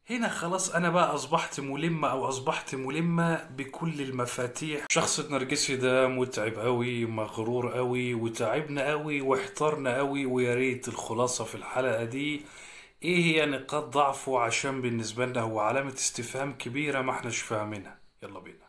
هنا خلاص انا بقى اصبحت ملمة او اصبحت ملمة بكل المفاتيح شخص النرجسي ده متعب قوي مغرور قوي وتعبنا قوي واحترنا قوي ويا ريت الخلاصة في الحلقة دي ايه هي نقاط ضعفه عشان بالنسبة لنا هو علامة استفهام كبيرة ما احناش فاهمينها يلا بينا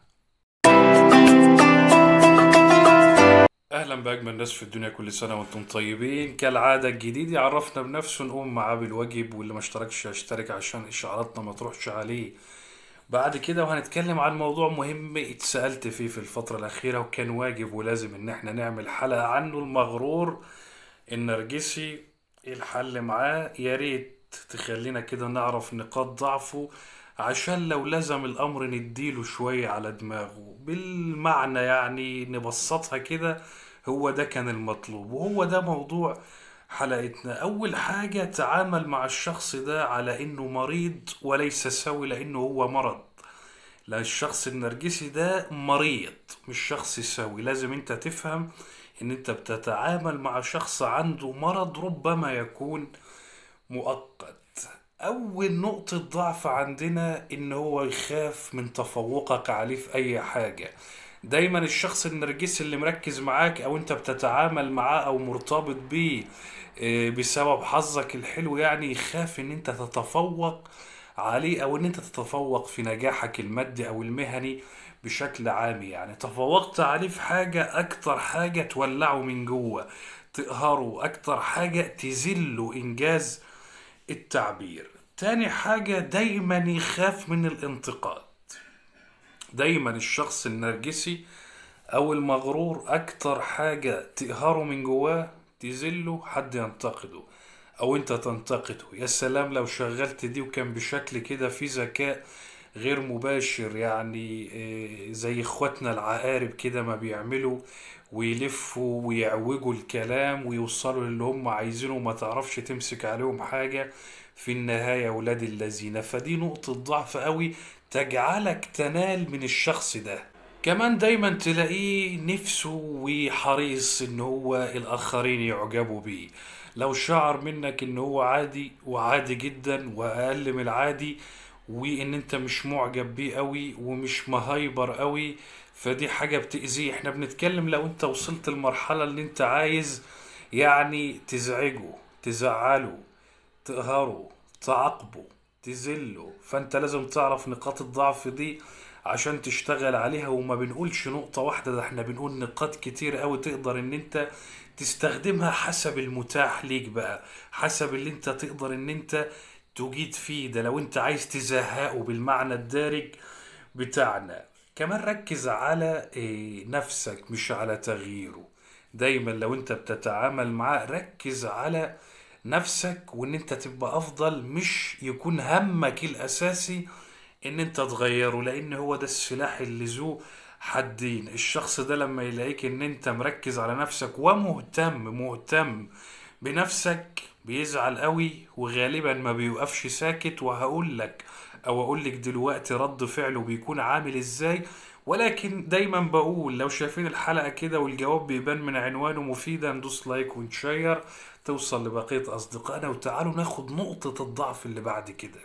اهلا باجمل ناس في الدنيا كل سنه وانتم طيبين كالعاده الجديد يعرفنا بنفسه نقوم معاه بالواجب واللي ما اشتركش يشترك عشان اشعاراتنا ما تروحش عليه بعد كده وهنتكلم عن موضوع مهم اتسالت فيه في الفتره الاخيره وكان واجب ولازم ان احنا نعمل حلقه عنه المغرور النرجسي إيه الحل معاه يا ريت تخلينا كده نعرف نقاط ضعفه عشان لو لزم الامر نديله شويه على دماغه بالمعنى يعني نبسطها كده هو ده كان المطلوب وهو ده موضوع حلقتنا أول حاجة تعامل مع الشخص ده على إنه مريض وليس سوي لأنه هو مرض لا الشخص النرجسي ده مريض مش شخص سوي لازم انت تفهم ان انت بتتعامل مع شخص عنده مرض ربما يكون مؤقت اول نقطة ضعف عندنا ان هو يخاف من تفوقك عليه في اي حاجة دايما الشخص النرجسي اللي مركز معاك او انت بتتعامل معاه او مرتبط بيه آه، بسبب حظك الحلو يعني يخاف ان انت تتفوق عليه او ان انت تتفوق في نجاحك المادي او المهني بشكل عام يعني تفوقت عليه في حاجة اكتر حاجة تولعه من جوه تقهره اكتر حاجة تذله انجاز التعبير تاني حاجة دايما يخاف من الانتقاد دايما الشخص النرجسي او المغرور اكتر حاجة تقهره من جواه تذله حد ينتقده او انت تنتقده يا سلام لو شغلت دي وكان بشكل كده في ذكاء غير مباشر يعني إيه، زي اخواتنا العقارب كده ما بيعملوا ويلفوا ويعوجوا الكلام ويوصلوا للي هم عايزينه وما تعرفش تمسك عليهم حاجة في النهاية ولاد الذين فدي نقطة ضعف قوي تجعلك تنال من الشخص ده كمان دايما تلاقيه نفسه وحريص ان هو الاخرين يعجبوا بيه لو شعر منك ان هو عادي وعادي جدا واقل من العادي وان انت مش معجب بيه قوي ومش مهايبر قوي فدي حاجة بتأذيه احنا بنتكلم لو انت وصلت المرحلة اللي انت عايز يعني تزعجه تزعله تقهره تعاقبه تذله فانت لازم تعرف نقاط الضعف دي عشان تشتغل عليها وما بنقولش نقطة واحدة ده احنا بنقول نقاط كتير قوي تقدر ان انت تستخدمها حسب المتاح ليك بقى حسب اللي انت تقدر ان انت تجيد فيه ده لو انت عايز تزهقه بالمعنى الدارج بتاعنا كمان ركز على إيه، نفسك مش على تغييره دايما لو انت بتتعامل معاه ركز على نفسك وان انت تبقى افضل مش يكون همك الاساسي ان انت تغيره لان هو ده السلاح اللي ذو حدين الشخص ده لما يلاقيك ان انت مركز على نفسك ومهتم مهتم بنفسك بيزعل قوي وغالبا ما بيوقفش ساكت وهقول لك او اقول لك دلوقتي رد فعله بيكون عامل ازاي ولكن دايما بقول لو شايفين الحلقة كده والجواب بيبان من عنوانه مفيدة ندوس لايك ونشير توصل لبقية أصدقائنا وتعالوا ناخد نقطة الضعف اللي بعد كده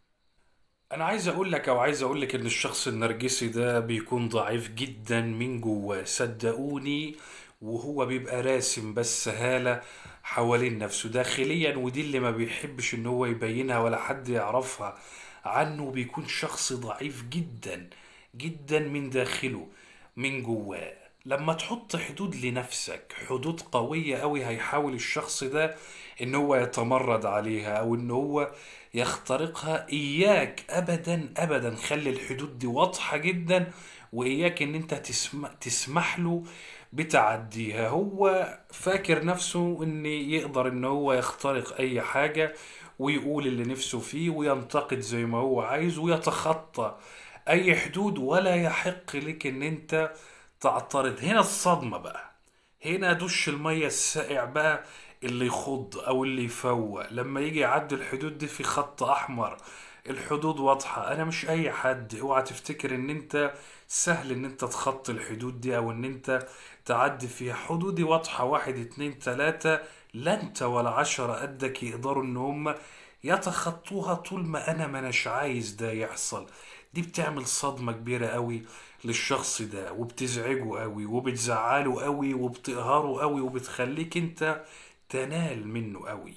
انا عايز اقول لك او عايز اقول لك ان الشخص النرجسي ده بيكون ضعيف جدا من جواه صدقوني وهو بيبقى راسم بس هالة حوالين نفسه داخليا ودي اللي ما بيحبش ان هو يبينها ولا حد يعرفها عنه بيكون شخص ضعيف جدا جدا من داخله من جواه لما تحط حدود لنفسك حدود قوية قوي هيحاول الشخص ده ان هو يتمرد عليها او ان هو يخترقها اياك ابدا ابدا خلي الحدود دي واضحة جدا واياك ان انت تسمح, تسمح له بتعديها هو فاكر نفسه ان يقدر ان هو يخترق اي حاجة ويقول اللي نفسه فيه وينتقد زي ما هو عايز ويتخطى اي حدود ولا يحق لك ان انت تعترض هنا الصدمة بقى هنا دش المية الساقع بقى اللي يخض او اللي يفوق لما يجي يعدي الحدود دي في خط احمر الحدود واضحة انا مش اي حد اوعى تفتكر ان انت سهل ان انت تخطي الحدود دي او ان انت تعدي فيها حدودي واضحة واحد اتنين تلاتة لا انت ولا عشرة قدك يقدروا ان هم يتخطوها طول ما انا ما اناش عايز ده يحصل دي بتعمل صدمة كبيرة قوي للشخص ده وبتزعجه قوي وبتزعله قوي وبتقهره قوي وبتخليك انت تنال منه قوي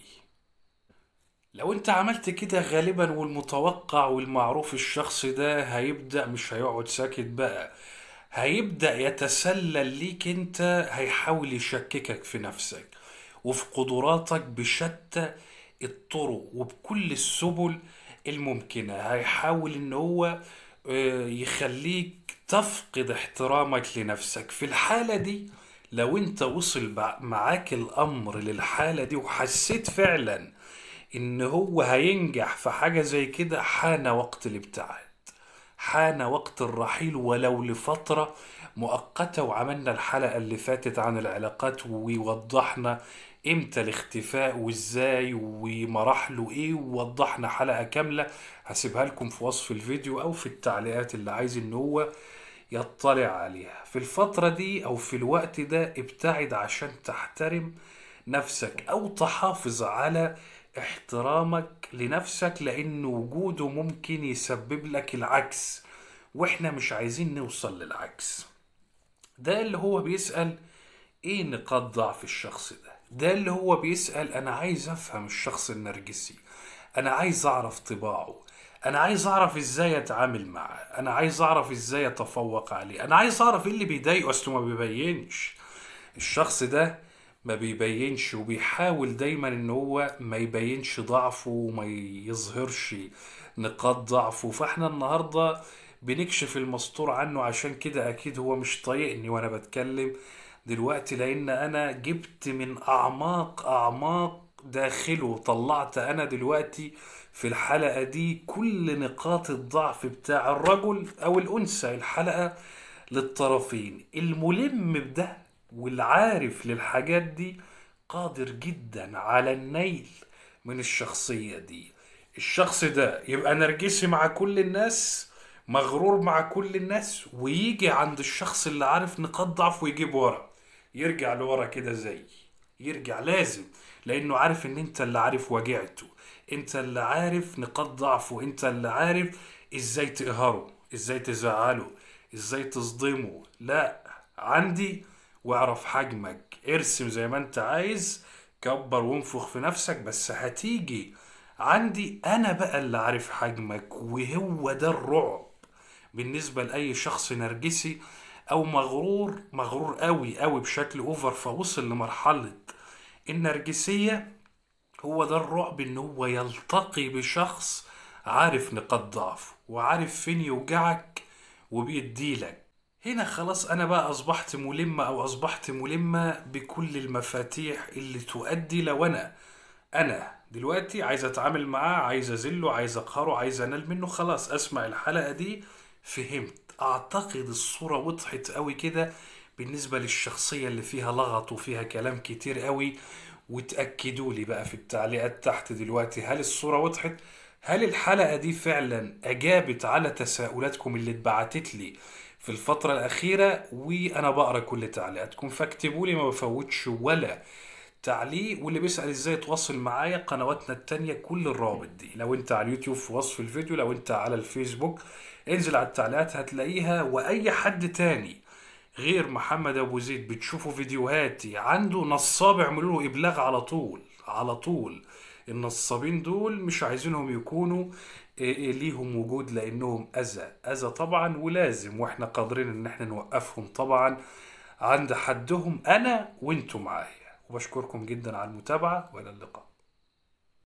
لو انت عملت كده غالبا والمتوقع والمعروف الشخص ده هيبدأ مش هيقعد ساكت بقى هيبدأ يتسلل ليك انت هيحاول يشككك في نفسك وفي قدراتك بشتى الطرق وبكل السبل الممكنة هيحاول ان هو آه، يخليك تفقد احترامك لنفسك في الحالة دي لو انت وصل بع- معاك الامر للحالة دي وحسيت فعلا ان هو هينجح في حاجة زي كده حان وقت الابتعاد حان وقت الرحيل ولو لفترة مؤقتة وعملنا الحلقة اللي فاتت عن العلاقات ووضحنا امتى الاختفاء وازاي ومراحله ايه ووضحنا حلقة كاملة هسيبها لكم في وصف الفيديو او في التعليقات اللي عايز ان هو يطلع عليها في الفترة دي او في الوقت ده ابتعد عشان تحترم نفسك او تحافظ على احترامك لنفسك لان وجوده ممكن يسبب لك العكس واحنا مش عايزين نوصل للعكس ده اللي هو بيسأل ايه نقاط ضعف الشخص ده ده اللي هو بيسأل انا عايز افهم الشخص النرجسي انا عايز اعرف طباعه انا عايز اعرف ازاي اتعامل معاه انا عايز اعرف ازاي اتفوق عليه انا عايز اعرف ايه اللي بيضايقه اصله ما بيبينش الشخص ده ما بيبينش وبيحاول دايما ان هو ما يبينش ضعفه وما يظهرش نقاط ضعفه فاحنا النهارده بنكشف المستور عنه عشان كده اكيد هو مش طايقني وانا بتكلم دلوقتي لان انا جبت من اعماق اعماق داخله طلعت انا دلوقتي في الحلقة دي كل نقاط الضعف بتاع الرجل او الانثى الحلقة للطرفين الملم بده والعارف للحاجات دي قادر جدا على النيل من الشخصية دي الشخص ده يبقى نرجسي مع كل الناس مغرور مع كل الناس ويجي عند الشخص اللي عارف نقاط ضعف ويجيب ورا يرجع لورا كده زي يرجع لازم لانه عارف ان انت اللي عارف وجعته انت اللي عارف نقاط ضعفه انت اللي عارف ازاي تقهره ازاي تزعله ازاي تصدمه لا عندي واعرف حجمك ارسم زي ما انت عايز كبر وانفخ في نفسك بس هتيجي عندي انا بقى اللي عارف حجمك وهو ده الرعب بالنسبة لأي شخص نرجسي أو مغرور مغرور قوي قوي بشكل أوفر فوصل لمرحلة النرجسية هو ده الرعب إن هو يلتقي بشخص عارف نقاط ضعفه وعارف فين يوجعك وبيديلك هنا خلاص أنا بقى أصبحت ملمة أو أصبحت ملمة بكل المفاتيح اللي تؤدي لو أنا أنا دلوقتي عايز أتعامل معاه عايز أذله عايز أقهره عايز أنال منه خلاص أسمع الحلقة دي فهمت أعتقد الصورة وضحت قوي كده بالنسبة للشخصية اللي فيها لغط وفيها كلام كتير قوي وتأكدوا لي بقى في التعليقات تحت دلوقتي هل الصورة وضحت؟ هل الحلقة دي فعلا أجابت على تساؤلاتكم اللي اتبعتت لي في الفترة الأخيرة وأنا بقرأ كل تعليقاتكم فاكتبوا لي ما بفوتش ولا تعليق واللي بيسأل ازاي يتواصل معايا قنواتنا التانية كل الرابط دي لو انت على اليوتيوب في وصف الفيديو لو انت على الفيسبوك انزل على التعليقات هتلاقيها واي حد تاني غير محمد ابو زيد بتشوفوا فيديوهاتي عنده نصاب اعملوا له ابلاغ على طول على طول النصابين دول مش عايزينهم يكونوا إيه إيه ليهم وجود لانهم اذى اذى طبعا ولازم واحنا قادرين ان احنا نوقفهم طبعا عند حدهم انا وانتم معايا وبشكركم جدا على المتابعة والى اللقاء